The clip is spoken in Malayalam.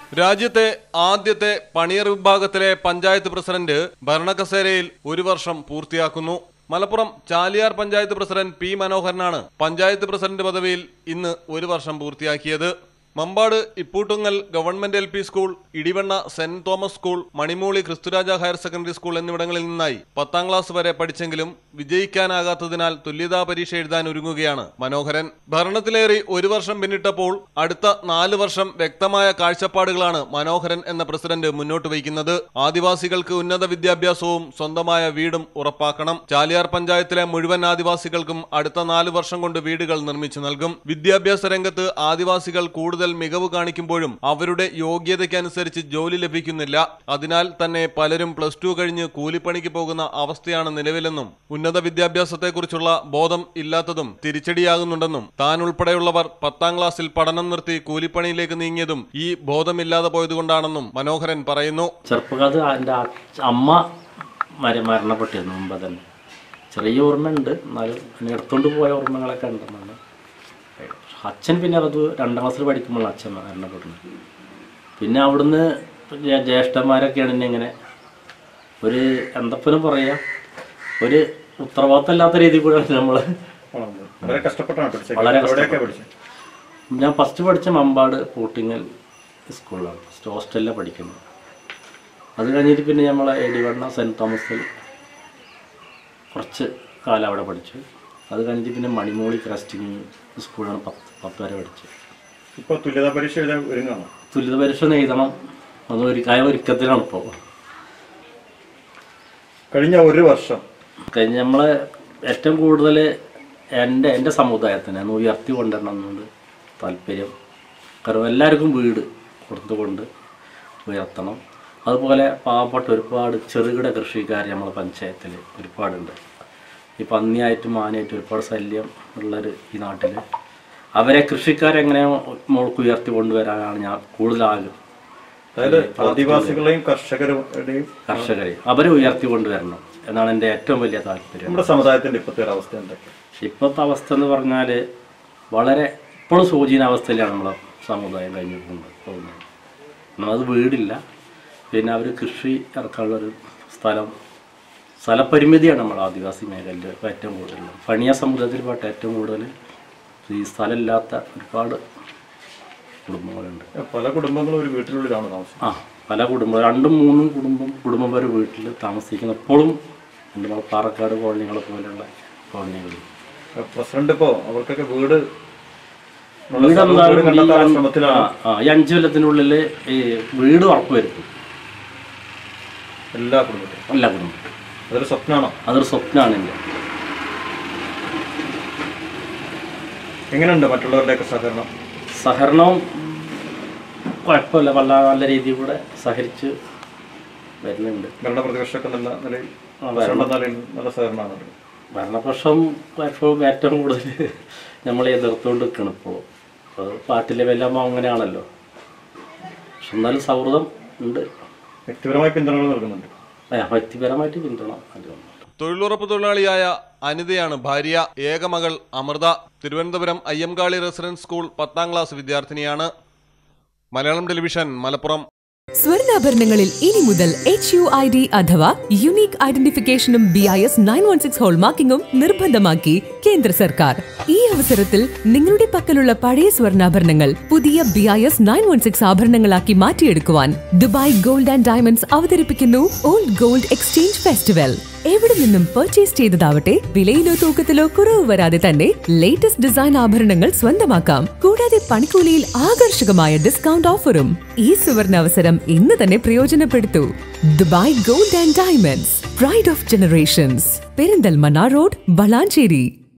രാജ്യത്തെ ആദ്യത്തെ പണിയർ വിഭാഗത്തിലെ പഞ്ചായത്ത് പ്രസിഡന്റ് ഭരണകസേരയിൽ ഒരു വർഷം പൂർത്തിയാക്കുന്നു മലപ്പുറം ചാലിയാർ പഞ്ചായത്ത് പ്രസിഡന്റ് പി മനോഹരനാണ് പഞ്ചായത്ത് പ്രസിഡന്റ് പദവിയിൽ ഇന്ന് ഒരു വർഷം പൂർത്തിയാക്കിയത് Mampad Ipputtungal government L P school Edivanna Saint Thomas school Manimooli Kristuraja higher secondary school എന്നിവിടങ്ങളിൽ നിന്നായി പത്താം ക്ലാസ് വരെ പഠിച്ചെങ്കിലും വിജയിക്കാനാകാത്തതിനാൽ തുല്യതാ പരീക്ഷ എഴുതാൻ ഒരുങ്ങുകയാണ് മനോഹരൻ ഭരണത്തിലേറി ഒരു വർഷം പിന്നിട്ടപ്പോൾ അടുത്ത നാല് വർഷം വ്യക്തമായ കാഴ്ചപ്പാടുകളാണ് മനോഹരൻ എന്ന പ്രസിഡന്റ് മുന്നോട്ട് വയ്ക്കുന്നത് ആദിവാസികൾക്ക് ഉന്നത വിദ്യാഭ്യാസവും സ്വന്തമായ വീടും ഉറപ്പാക്കണം ചാലിയാർ പഞ്ചായത്തിലെ മുഴുവൻ ആദിവാസികൾക്കും അടുത്ത നാല് വർഷം കൊണ്ട് വീടുകൾ നിർമ്മിച്ചു നൽകും വിദ്യാഭ്യാസ രംഗത്ത് ആദിവാസികൾ കൂടുതൽ മികവ് കാണിക്കുമ്പോഴും അവരുടെ യോഗ്യതയ്ക്കനുസരിച്ച് ജോലി ലഭിക്കുന്നില്ല അതിനാൽ തന്നെ പലരും പ്ലസ് ടു കഴിഞ്ഞ് കൂലിപ്പണിക്ക് പോകുന്ന അവസ്ഥയാണ് നിലവിലെന്നും ഉന്നത വിദ്യാഭ്യാസത്തെക്കുറിച്ചുള്ള ബോധം ഇല്ലാത്തതും തിരിച്ചടിയാകുന്നുണ്ടെന്നും താൻ ഉൾപ്പെടെയുള്ളവർ പത്താം ക്ലാസ്സിൽ പഠനം നിർത്തി കൂലിപ്പണിയിലേക്ക് നീങ്ങിയതും ഈ ബോധമില്ലാതെ പോയതുകൊണ്ടാണെന്നും മനോഹരൻ പറയുന്നു ചെറുപ്പകാലത്ത് എൻ്റെ അച്ഛ- അമ്മ മര മരണപ്പെട്ടിരുന്നു മുമ്പ് തന്നെ ചെറിയ ഓർമ്മയുണ്ട് എന്നാലും എന്നെ എടുത്തുകൊണ്ട് പോയ ഓർമ്മകളൊക്കെ ഉണ്ടെന്നാണ് അച്ഛൻ പിന്നെ അത് രണ്ടാം ക്ലാസ്സിൽ പഠിക്കുമ്പോഴാണ് അച്ഛൻ മരണപ്പെടുന്നത് പിന്നെ അവിടുന്ന് ജേ- ജ്യേഷ്ഠന്മാരൊക്കെയാണ് എന്നെ ഇങ്ങനെ ഒരു എന്തപ്പനും പറയാ ഒരു ഉത്തരവാദിത്തം ഇല്ലാത്ത രീതിയിൽ കൂടെയാണ് നമ്മൾ വളരെ കഷ്ടപ്പെട്ടാണ് പഠിച്ചത് വളരെ എവിടെയൊക്കെ പഠിച്ചത് ഞാൻ ഫസ്റ്റ് പഠിച്ച മമ്പാട് പൂട്ടിങ്ങൽ സ്കൂളിലാണ് ഫസ്റ്റ് ഹോസ്റ്റലിലാണ് പഠിക്കുന്നത് അത് കഴിഞ്ഞിട്ട് പിന്നെ നമ്മളെ എടിവണ്ണ സെൻറ്റ് തോമസിൽ കുറച്ച് കാലം അവിടെ പഠിച്ചു അത് കഴിഞ്ഞിട്ട് പിന്നെ മണിമൂളി ക്രസ്റ്റിംഗ് സ്കൂളാണ് പത്ത് പത്ത് വരെ പഠിച്ചത് ഇപ്പൊ തുല്യതാ പരീക്ഷ എഴുതാൻ ഒരുങ്ങാണോ തുല്യത പരീക്ഷ ഒന്ന് എഴുതണം അത് ഒരു കായ ഒരുക്കത്തിലാണ് ഇപ്പോൾ കഴിഞ്ഞ ഒരു വർഷം കഴിഞ്ഞ നമ്മൾ ഏറ്റവും കൂടുതൽ എൻ്റെ എൻ്റെ സമുദായത്തിനെ ഒന്ന് ഉയർത്തി കൊണ്ടുവരണം എന്നുണ്ട് താല്പര്യം കാരണം എല്ലാവർക്കും വീട് കൊടുത്തുകൊണ്ട് ഉയർത്തണം അതുപോലെ പാവപ്പെട്ട ഒരുപാട് ചെറുകിട കൃഷിക്കാർ നമ്മളെ പഞ്ചായത്തിൽ ഒരുപാടുണ്ട് ഈ പന്നിയായിട്ടും മാനായിട്ടും ഒരുപാട് ശല്യം ഉള്ളൊരു ഈ നാട്ടിൽ അവരെ കൃഷിക്കാരെങ്ങനെ മോൾക്ക് ഉയർത്തി കൊണ്ടുവരാനാണ് ഞാൻ കൂടുതൽ ആഗ്രഹം അതായത് ആദിവാസികളെയും കർഷകരുടെയും കർഷകരെ അവരെ ഉയർത്തി കൊണ്ടുവരണം എന്നാണ് എൻ്റെ ഏറ്റവും വലിയ താല്പര്യം നമ്മുടെ സമുദായത്തിന്റെ ഇപ്പോഴത്തെ ഒരു അവസ്ഥ എന്തൊക്കെ ഇപ്പോഴത്തെ അവസ്ഥ എന്ന് പറഞ്ഞാൽ വളരെ ഇപ്പോഴും ശോചീനാവസ്ഥയിലാണ് നമ്മളെ സമുദായം കഴിഞ്ഞു കൊണ്ട് പോകുന്നത് ഒന്നാമത് വീടില്ല പിന്നെ അവർ കൃഷി ഇറക്കാനുള്ളൊരു സ്ഥലം സ്ഥലപരിമിതിയാണ് നമ്മൾ ആദിവാസി മേഖലയിൽ ഇപ്പോൾ ഏറ്റവും കൂടുതൽ പണിയ സമുദായത്തിൽപ്പെട്ട ഏറ്റവും കൂടുതൽ ഈ സ്ഥലമില്ലാത്ത ഒരുപാട് കുടുംബങ്ങളുണ്ട് പല കുടുംബങ്ങളും ഒരു വീട്ടിനുള്ളിലാണ് താമസം ആ പല കുടുംബം രണ്ടും മൂന്നും കുടുംബം കുടുംബം വരെ വീട്ടിൽ താമസിക്കുന്ന ഇപ്പോഴും ഉണ്ട് നമ്മൾ പാറക്കാട് കോളനികളെ പോലെയുള്ള കോളനികളിൽ പ്രസിഡന്റ് ഇപ്പോ അവർക്കൊക്കെ വീട് ഉള്ള വീട് സ്ഥലം എന്തായാലും കൂടി ഈ കണ്ടെത്താനുള്ള അഞ്ച് ശ്രമത്തിലാണ് ആ, ആ, ഈ അഞ്ചു കൊല്ലത്തിനുള്ളിൽ ഈ വീട് ഉറപ്പ് വരുത്തും എല്ലാ കുടുംബത്തിലും എല്ലാ കുടുംബം അതൊരു സ്വപ്നമാണോ അതൊരു സ്വപ്നമാണ് എൻ്റെ എങ്ങനെയുണ്ട് മറ്റുള്ളവരുടെയൊക്കെ സഹകരണം സഹകരണവും കുഴപ്പമില്ല നല്ല നല്ല രീതിയിൽ കൂടെ സഹകരിച്ച് വരുന്നുണ്ട് ഭരണപ്രതിപക്ഷമൊക്കെ നല്ല നിലയിൽ ആ, പ്രസിഡന്റ് എന്ന നിലയിൽ നല്ല സഹകരണമാണ് ഭരണപക്ഷം കുഴപ്പവും ഏറ്റവും കൂടുതൽ നമ്മൾ എതിർത്തുകൊണ്ട് നിൽക്കണം ഇപ്പോൾ അത് പാർട്ടി ലെവലാകുമ്പോൾ അങ്ങനെയാണല്ലോ പക്ഷെ എന്നാലും സൗഹൃദം ഉണ്ട് വ്യക്തിപരമായ പിന്തുണകൾ നൽകുന്നുണ്ട് ആ, വ്യക്തിപരമായിട്ട് പിന്തുണ നൽകുന്നു തൊഴിലുറപ്പ് തൊഴിലാളിയായ അനിതയാണ് ഭാര്യ ഏകമകൾ അമൃത തിരുവനന്തപുരം അയ്യങ്കാളി റെസിഡൻസ് സ്കൂൾ പത്താം ക്ലാസ് വിദ്യാർത്ഥിനിയാണ് മലയാളം ടെലിവിഷൻ മലപ്പുറം സ്വർണ്ണാഭരണങ്ങളിൽ ഇനി മുതൽ എച്ച് യു ഐ ഡി അഥവാ യുണീക് ഐഡന്റിഫിക്കേഷനും B I S nine one six ഹോൾമാർക്കിംഗും നിർബന്ധമാക്കി കേന്ദ്ര സർക്കാർ ഈ അവസരത്തിൽ നിങ്ങളുടെ പക്കലുള്ള പഴയ സ്വർണ്ണാഭരണങ്ങൾ പുതിയ B I S nine one six ആഭരണങ്ങളാക്കി മാറ്റിയെടുക്കുവാൻ ദുബായ് ഗോൾഡ് ആൻഡ് ഡയമണ്ട്സ് അവതരിപ്പിക്കുന്നു ഓൾഡ് ഗോൾഡ് എക്സ്ചേഞ്ച് ഫെസ്റ്റിവൽ എവിടെ നിന്നും പർച്ചേസ് ചെയ്തതാവട്ടെ വിലയിലോ തൂക്കത്തിലോ കുറവ് വരാതെ തന്നെ ലേറ്റസ്റ്റ് ഡിസൈൻ ആഭരണങ്ങൾ സ്വന്തമാക്കാം കൂടാതെ പണിക്കൂലിയിൽ ആകർഷകമായ ഡിസ്കൗണ്ട് ഓഫറും ഈ സുവർണ അവസരം ഇന്ന് തന്നെ പ്രയോജനപ്പെടുത്തൂ Dubai gold and diamonds pride of generations Perinthalmanna road Valanchery